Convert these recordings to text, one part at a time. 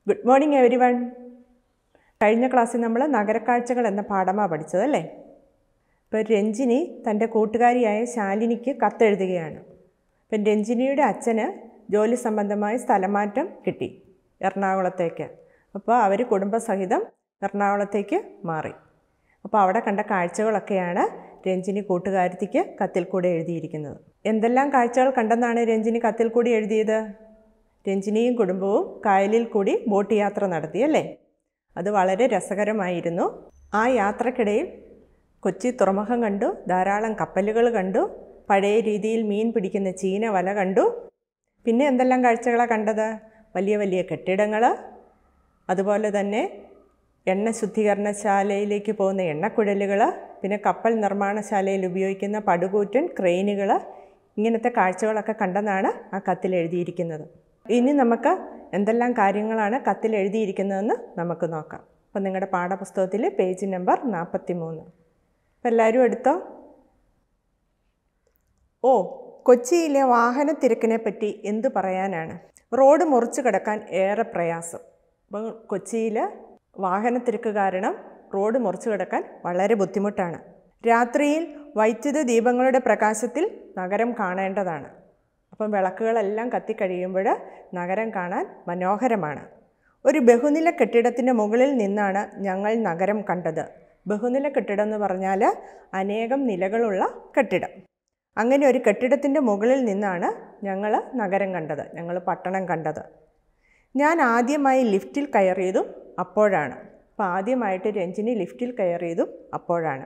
good morning every one കഴിഞ്ഞ ക്ലാസ്സിൽ നമ്മൾ നഗരക്കാഴ്ചകൾ എന്ന പാഠമാണ് പഠിച്ചത് അല്ലേ ഇപ്പോൾ രഞ്ജിനി തൻ്റെ കൂട്ടുകാരിയായ ശാലിനിക്ക് കത്തെഴുതുകയാണ് ഇപ്പം രഞ്ജിനിയുടെ അച്ഛന് ജോലി സംബന്ധമായി സ്ഥലമാറ്റം കിട്ടി എറണാകുളത്തേക്ക് അപ്പോൾ അവർ കുടുംബസഹിതം എറണാകുളത്തേക്ക് മാറി അപ്പോൾ അവിടെ കണ്ട കാഴ്ചകളൊക്കെയാണ് രഞ്ജിനി കൂട്ടുകാരത്തിക്ക് കത്തിൽ കൂടെ എഴുതിയിരിക്കുന്നത് എന്തെല്ലാം കാഴ്ചകൾ കണ്ടെന്നാണ് രഞ്ജിനി കത്തിൽ കൂടി എഴുതിയത് രഞ്ജിനിയും കുടുംബവും കായലിൽ കൂടി ബോട്ട് യാത്ര നടത്തി അല്ലേ അത് വളരെ രസകരമായിരുന്നു ആ യാത്രക്കിടയിൽ കൊച്ചി തുറമുഖം കണ്ടു ധാരാളം കപ്പലുകൾ കണ്ടു പഴയ രീതിയിൽ മീൻ പിടിക്കുന്ന ചീന വല കണ്ടു പിന്നെ എന്തെല്ലാം കാഴ്ചകളാണ് കണ്ടത് വലിയ വലിയ കെട്ടിടങ്ങൾ അതുപോലെ തന്നെ എണ്ണ ശുദ്ധീകരണശാലയിലേക്ക് പോകുന്ന എണ്ണക്കുഴലുകൾ പിന്നെ കപ്പൽ നിർമ്മാണശാലയിൽ ഉപയോഗിക്കുന്ന പടുകൂറ്റൻ ക്രെയിനുകൾ ഇങ്ങനത്തെ കാഴ്ചകളൊക്കെ കണ്ടെന്നാണ് ആ കത്തിൽ എഴുതിയിരിക്കുന്നത് ഇനി നമുക്ക് എന്തെല്ലാം കാര്യങ്ങളാണ് കത്തിൽ എഴുതിയിരിക്കുന്നതെന്ന് നമുക്ക് നോക്കാം അപ്പം നിങ്ങളുടെ പാഠപുസ്തകത്തിൽ പേജ് നമ്പർ നാൽപ്പത്തി മൂന്ന് അപ്പം എല്ലാവരും എടുത്തോ ഓ കൊച്ചിയിലെ വാഹനത്തിരക്കിനെ പറ്റി എന്തു പറയാനാണ് റോഡ് മുറിച്ചു കിടക്കാൻ ഏറെ പ്രയാസം അപ്പം കൊച്ചിയിൽ വാഹനത്തിരക്ക് കാരണം റോഡ് മുറിച്ചു കിടക്കാൻ വളരെ ബുദ്ധിമുട്ടാണ് രാത്രിയിൽ വൈദ്യുത ദീപങ്ങളുടെ പ്രകാശത്തിൽ നഗരം കാണേണ്ടതാണ് അപ്പം വിളക്കുകളെല്ലാം കത്തിക്കഴിയുമ്പോൾ നഗരം കാണാൻ മനോഹരമാണ് ഒരു ബഹുനില കെട്ടിടത്തിൻ്റെ മുകളിൽ നിന്നാണ് ഞങ്ങൾ നഗരം കണ്ടത് ബഹുനില കെട്ടിടം എന്ന് പറഞ്ഞാൽ അനേകം നിലകളുള്ള കെട്ടിടം അങ്ങനെ ഒരു കെട്ടിടത്തിൻ്റെ മുകളിൽ നിന്നാണ് ഞങ്ങൾ നഗരം കണ്ടത് ഞങ്ങൾ പട്ടണം കണ്ടത് ഞാൻ ആദ്യമായി ലിഫ്റ്റിൽ കയറിയതും അപ്പോഴാണ് അപ്പോൾ ആദ്യമായിട്ട് രഞ്ജിനി ലിഫ്റ്റിൽ കയറിയതും അപ്പോഴാണ്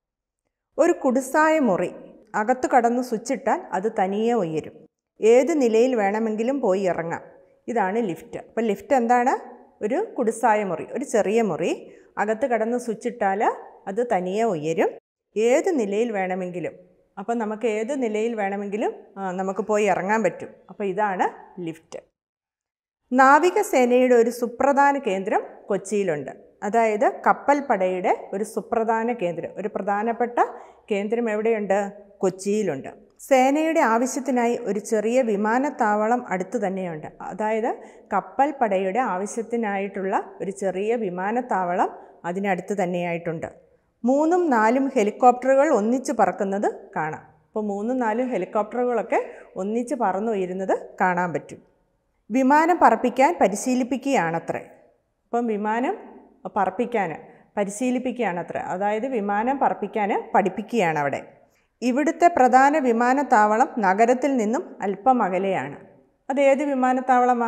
ഒരു കുടിസായ മുറി അകത്തു കടന്ന് സ്വിച്ചിട്ടാൽ അത് തനിയെ ഉയരും ഏത് നിലയിൽ വേണമെങ്കിലും പോയി ഇറങ്ങാം ഇതാണ് ലിഫ്റ്റ് അപ്പോൾ ലിഫ്റ്റ് എന്താണ് ഒരു കുടിസായ മുറി ഒരു ചെറിയ മുറി അകത്ത് കടന്ന് സ്വിച്ചിട്ടാൽ അത് തനിയെ ഉയരും ഏത് നിലയിൽ വേണമെങ്കിലും അപ്പോൾ നമുക്ക് ഏത് നിലയിൽ വേണമെങ്കിലും ആ, നമുക്ക് പോയി ഇറങ്ങാൻ പറ്റും അപ്പോൾ ഇതാണ് ലിഫ്റ്റ് നാവികസേനയുടെ ഒരു സുപ്രധാന കേന്ദ്രം കൊച്ചിയിലുണ്ട് അതായത് കപ്പൽപ്പടയുടെ ഒരു സുപ്രധാന കേന്ദ്രം ഒരു പ്രധാനപ്പെട്ട കേന്ദ്രം എവിടെയുണ്ട് കൊച്ചിയിലുണ്ട് സേനയുടെ ആവശ്യത്തിനായി ഒരു ചെറിയ വിമാനത്താവളം അടുത്ത് തന്നെയുണ്ട് അതായത് കപ്പൽപ്പടയുടെ ആവശ്യത്തിനായിട്ടുള്ള ഒരു ചെറിയ വിമാനത്താവളം അതിനടുത്ത് തന്നെയായിട്ടുണ്ട് മൂന്നും നാലും ഹെലികോപ്റ്ററുകൾ ഒന്നിച്ച് പറക്കുന്നത് കാണാം അപ്പോൾ മൂന്നും നാലും ഹെലികോപ്റ്ററുകളൊക്കെ ഒന്നിച്ച് പറന്നുയരുന്നത് കാണാൻ പറ്റും വിമാനം പറപ്പിക്കാൻ പരിശീലിപ്പിക്കുകയാണത്രേ അപ്പം വിമാനം പറപ്പിക്കാൻ പരിശീലിപ്പിക്കുകയാണത്രേ അതായത് വിമാനം പറപ്പിക്കാൻ പഠിപ്പിക്കുകയാണ് അവിടെ ഇവിടുത്തെ പ്രധാന വിമാനത്താവളം നഗരത്തിൽ നിന്നും അല്പം അകലെയാണ് അതേത് വിമാനത്താവളമാ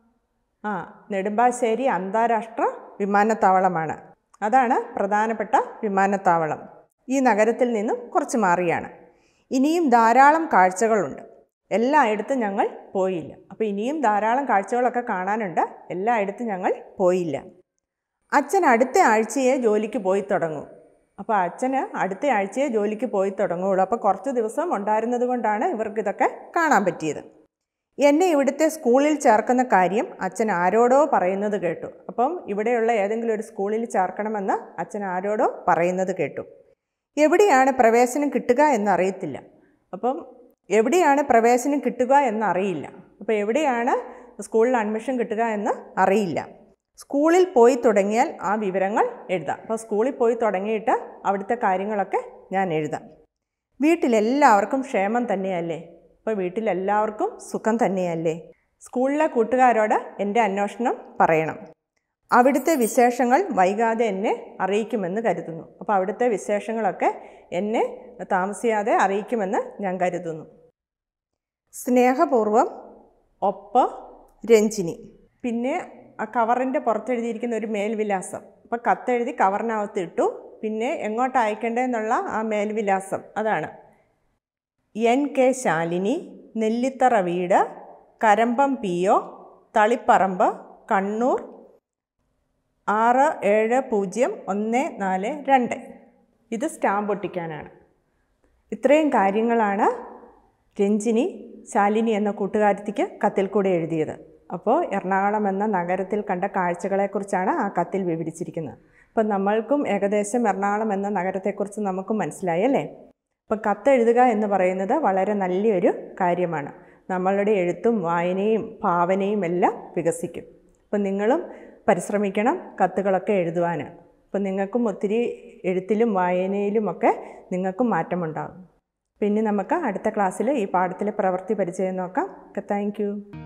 ആ നെടുമ്പാശ്ശേരി അന്താരാഷ്ട്ര വിമാനത്താവളമാണ് അതാണ് പ്രധാനപ്പെട്ട വിമാനത്താവളം ഈ നഗരത്തിൽ നിന്നും കുറച്ച് മാറിയാണ് ഇനിയും ധാരാളം കാഴ്ചകളുണ്ട് എല്ലായിടത്തും ഞങ്ങൾ പോയില്ല അപ്പോൾ ഇനിയും ധാരാളം കാഴ്ചകളൊക്കെ കാണാനുണ്ട് എല്ലായിടത്തും ഞങ്ങൾ പോയില്ല അച്ഛൻ അടുത്ത ആഴ്ചയെ ജോലിക്ക് പോയി തുടങ്ങും അപ്പോൾ അച്ഛന് അടുത്ത ആഴ്ചയെ ജോലിക്ക് പോയി തുടങ്ങുകയുള്ളൂ അപ്പോൾ കുറച്ച് ദിവസം ഉണ്ടായിരുന്നത് കൊണ്ടാണ് ഇവർക്കിതൊക്കെ കാണാൻ പറ്റിയത് എന്നെ ഇവിടുത്തെ സ്കൂളിൽ ചേർക്കുന്ന കാര്യം അച്ഛൻ ആരോടോ പറയുന്നത് കേട്ടു അപ്പം ഇവിടെയുള്ള ഏതെങ്കിലും ഒരു സ്കൂളിൽ ചേർക്കണമെന്ന് അച്ഛൻ ആരോടോ പറയുന്നത് കേട്ടു എവിടെയാണ് പ്രവേശനം കിട്ടുക എന്നറിയത്തില്ല അപ്പം എവിടെയാണ് പ്രവേശനം കിട്ടുക എന്നറിയില്ല അപ്പോൾ എവിടെയാണ് സ്കൂളിൽ അഡ്മിഷൻ കിട്ടുക എന്ന് അറിയില്ല സ്കൂളിൽ പോയി തുടങ്ങിയാൽ ആ വിവരങ്ങൾ എഴുതാം അപ്പോൾ സ്കൂളിൽ പോയി തുടങ്ങിയിട്ട് അവിടുത്തെ കാര്യങ്ങളൊക്കെ ഞാൻ എഴുതാം വീട്ടിലെല്ലാവർക്കും ക്ഷേമം തന്നെയല്ലേ അപ്പോൾ വീട്ടിലെല്ലാവർക്കും സുഖം തന്നെയല്ലേ സ്കൂളിലെ കൂട്ടുകാരോട് എൻ്റെ അന്വേഷണം പറയണം അവിടുത്തെ വിശേഷങ്ങൾ വൈകാതെ എന്നെ അറിയിക്കുമെന്ന് കരുതുന്നു അപ്പോൾ അവിടുത്തെ വിശേഷങ്ങളൊക്കെ എന്നെ താമസിയാതെ അറിയിക്കുമെന്ന് ഞാൻ കരുതുന്നു സ്നേഹപൂർവം ഒപ്പ രഞ്ജിനി പിന്നെ ആ കവറിൻ്റെ പുറത്തെഴുതിയിരിക്കുന്ന ഒരു മേൽവിലാസം അപ്പോൾ കത്തെഴുതി കവറിനകത്ത് ഇട്ടു പിന്നെ എങ്ങോട്ട് അയക്കേണ്ടതെന്നുള്ള ആ മേൽവിലാസം അതാണ് എൻ കെ ശാലിനി നെല്ലിത്തറ വീട് കരമ്പം പി ഒ തളിപ്പറമ്പ് കണ്ണൂർ ആറ് ഏഴ് പൂജ്യം ഒന്ന് നാല് രണ്ട് ഇത് സ്റ്റാമ്പ് ഒട്ടിക്കാനാണ് ഇത്രയും കാര്യങ്ങളാണ് രഞ്ജിനി ശാലിനി എന്ന കൂട്ടുകാരത്തിക്ക് കത്തിൽ കൂടെ എഴുതിയത് അപ്പോൾ എറണാകുളം എന്ന നഗരത്തിൽ കണ്ട കാഴ്ചകളെക്കുറിച്ചാണ് ആ കത്തിൽ വിവരിച്ചിരിക്കുന്നത് അപ്പം നമ്മൾക്കും ഏകദേശം എറണാകുളം എന്ന നഗരത്തെക്കുറിച്ച് നമുക്കും മനസ്സിലായി അല്ലേ അപ്പം കത്തെഴുതുക എന്ന് പറയുന്നത് വളരെ നല്ലൊരു കാര്യമാണ് നമ്മളുടെ എഴുത്തും വായനയും ഭാവനയും എല്ലാം വികസിക്കും അപ്പം നിങ്ങളും പരിശ്രമിക്കണം കത്തുകളൊക്കെ എഴുതുവാൻ അപ്പം നിങ്ങൾക്കും ഒത്തിരി എഴുത്തിലും വായനയിലുമൊക്കെ നിങ്ങൾക്കും മാറ്റമുണ്ടാകും പിന്നെ നമുക്ക് അടുത്ത ക്ലാസ്സിൽ ഈ പാഠത്തിലെ പ്രവൃത്തി പരിചയം നോക്കാം ഓക്കെ താങ്ക്